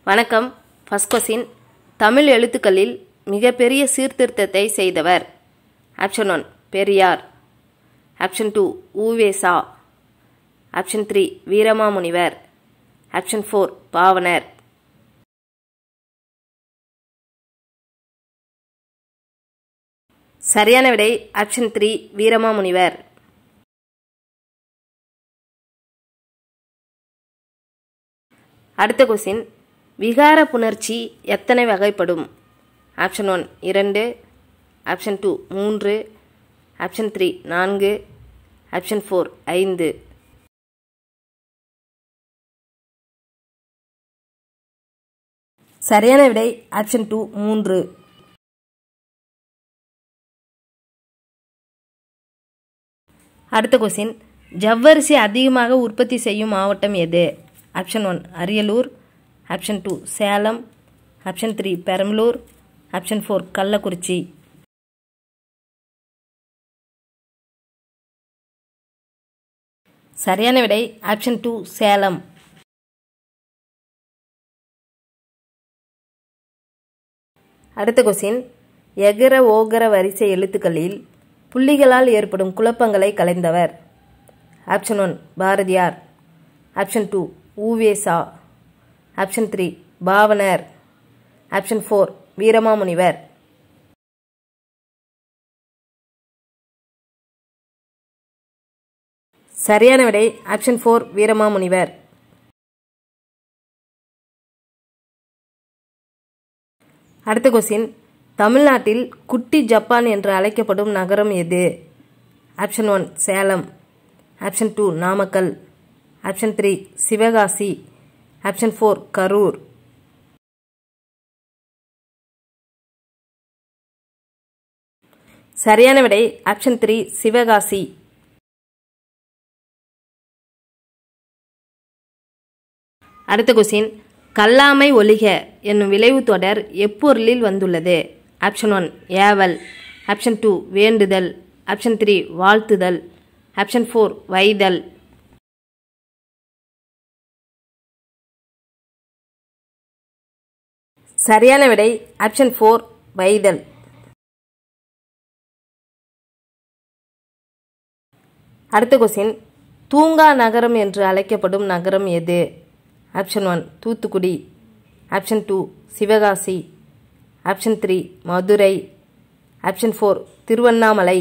வணக்கம் first question Tamil எழுத்துக்களில் மிகப்பெரிய சீர்திருத்தத்தை செய்தவர் option one Periyar option two Uvesa option three Veeramamunivar option four Pavanar சரியான விடை ஆப்ஷன் த்ரீ வீரமாமுனிவர் அடுத்த கொஸ்டின் விகார புணர்ச்சி எத்தனை வகைப்படும் ஆப்ஷன் ஒன் இரண்டு ஆப்ஷன் டூ மூன்று ஆப்ஷன் த்ரீ நான்கு ஆப்ஷன் ஃபோர் ஐந்து சரியான விடை ஆப்ஷன் டூ மூன்று அடுத்த கொஸ்டின் ஜவ்வரிசி அதிகமாக உற்பத்தி செய்யும் மாவட்டம் எது option one Ariyalur option two Salem option three Perambalur option four Kallakurichi சரியான விடை ஆப்ஷன் டூ சேலம் அடுத்த கொஸ்டின் எகர ஓகர வரிசை எழுத்துக்களில் புள்ளிகளால் ஏற்படும் குழப்பங்களை கலைந்தவர் option one Bharathiyar option two Uvesa option three Pavanar option four Veeramamunivar சரியான விடை ஆப்ஷன் ஃபோர் வீரமாமுனிவர் அடுத்த கொஸ்டின் தமிழ்நாட்டில் குட்டி ஜப்பான் என்று அழைக்கப்படும் நகரம் எது option one Salem option two Namakkal option three Sivakasi option four Karur சரியான விடை ஆப்ஷன் த்ரீ சிவகாசி அடுத்த கொஸ்டின் கல்லாமை ஒலிக என்னும் விளைவு தொடர் எப்பொருளில் வந்துள்ளது ஆப்ஷன் ஒன் ஏவல் ஆப்ஷன் டூ வேண்டுதல் ஆப்ஷன் த்ரீ வாழ்த்துதல் ஆப்ஷன் ஃபோர் வைதல் சரியான விடை ஆப்ஷன் ஃபோர் வைதல் அடுத்த கொஸ்டின் தூங்கா நகரம் என்று அழைக்கப்படும் நகரம் எது option one Thoothukudi option two Sivakasi option three Madurai option four Tiruvannamalai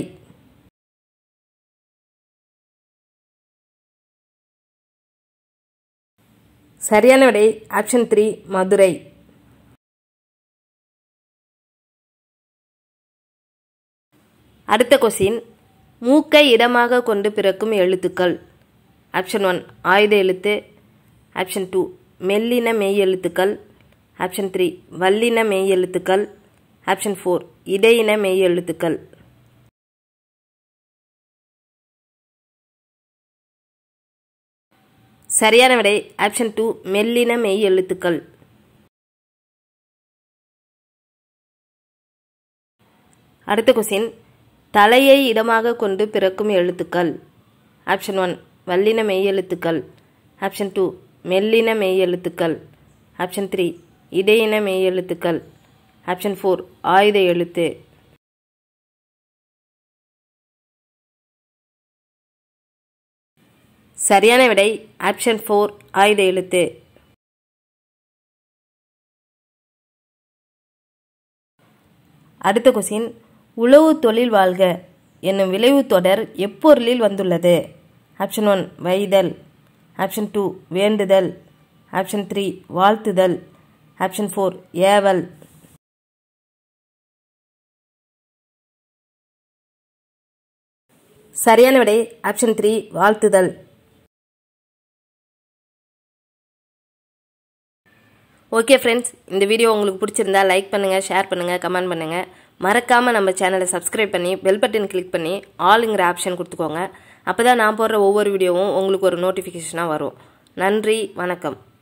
சரியான விடை ஆப்ஷன் த்ரீ மதுரை அடுத்த கொஸ்டின் மூக்கை இடமாக கொண்டு பிறக்கும் எழுத்துக்கள் ஆப்ஷன் ஒன் ஆயுத எழுத்து ஆப்ஷன் டூ மெல்லின மெய் எழுத்துக்கள் ஆப்ஷன் த்ரீ வல்லின மெய் எழுத்துக்கள் ஆப்ஷன் ஃபோர் இடையின மெய் எழுத்துக்கள் சரியான விடை ஆப்ஷன் டூ மெல்லின மெய் எழுத்துக்கள் அடுத்த கொஸ்டின் தலையை இடமாக கொண்டு பிறக்கும் எழுத்துக்கள் ஆப்ஷன் ஒன் வல்லின மெய் எழுத்துக்கள் ஆப்ஷன் டூ மெல்லின மெய் எழுத்துக்கள் ஆப்ஷன் த்ரீ இடையின மெய் எழுத்துக்கள் ஆப்ஷன் ஃபோர் ஆயுத எழுத்து சரியான விடை ஆப்ஷன் ஃபோர் ஆயுத எழுத்து அடுத்த கொஸ்டின் உழவு தொழில் வாழ்க என்னும் விளைவு தொடர் எப்பொருளில் வந்துள்ளது ஆப்ஷன் ஒன் வைதல் ஆப்ஷன் டூ வேண்டுதல் ஆப்ஷன் த்ரீ வாழ்த்துதல் ஆப்ஷன் ஃபோர் ஏவல் சரியான விடை ஆப்ஷன் த்ரீ வாழ்த்துதல் ஓகே ஃப்ரெண்ட்ஸ் இந்த வீடியோ உங்களுக்கு பிடிச்சிருந்தா லைக் பண்ணுங்கள் ஷேர் பண்ணுங்கள் கமெண்ட் பண்ணுங்கள் மறக்காமல் நம்ம சேனலை சப்ஸ்கிரைப் பண்ணி பெல் பட்டன் கிளிக் பண்ணி ஆளுங்கிற ஆப்ஷன் கொடுத்துக்கோங்க அப்போ தான் நான் போடுற ஒவ்வொரு வீடியோவும் உங்களுக்கு ஒரு நோட்டிஃபிகேஷனாக வரும் நன்றி வணக்கம்